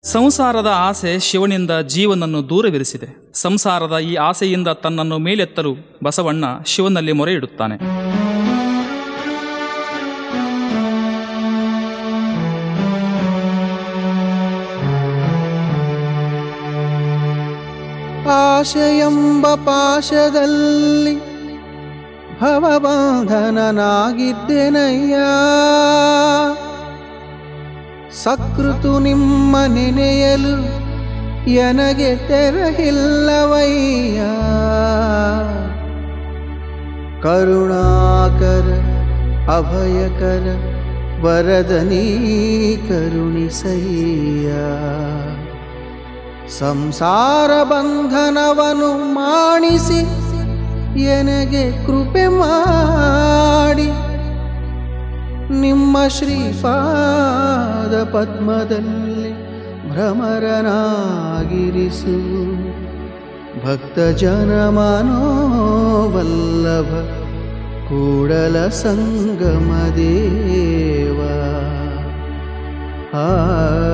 ಸಂಸಾರದ ಆಸೆ ಶಿವನಿಂದ ಜೀವನನ್ನು ದೂರವಿರಿಸಿದೆ ಸಂಸಾರದ ಈ ಆಸೆಯಿಂದ ತನ್ನನ್ನು ಮೇಲೆತ್ತಲು ಬಸವಣ್ಣ ಶಿವನಲ್ಲಿ ಮೊರೆ ಇಡುತ್ತಾನೆ ಆಶೆಯೆಂಬ ಪಾಶದಲ್ಲಿ ಭವಬಂಧನನಾಗಿದ್ದೆನಯ್ಯ ಸಕೃತು ನಿಮ್ಮ ನೆನೆಯಲು ಎನಗೆ ತೆರಹಿಲ್ಲವಯ್ಯ ಕರುಣಾಕರ ಅಭಯಕರ ವರದನೀ ಕರುಣಿಸಯ್ಯ ಸಂಸಾರ ಬಂಧನವನು ಮಾಡಿಸಿ ಎನಗೆ ಕೃಪೆ ಮಾಡಿ ನಿಮ್ಮ ಶ್ರೀಪಾದ ಪದ್ಮದಲ್ಲಿ ಭ್ರಮರನಾಗಿರಿಸು ಭಕ್ತ ಜನ ಮನೋವಲ್ಲಭ ಕೂಡಲ ಸಂಗಮ ದೇವ ಆ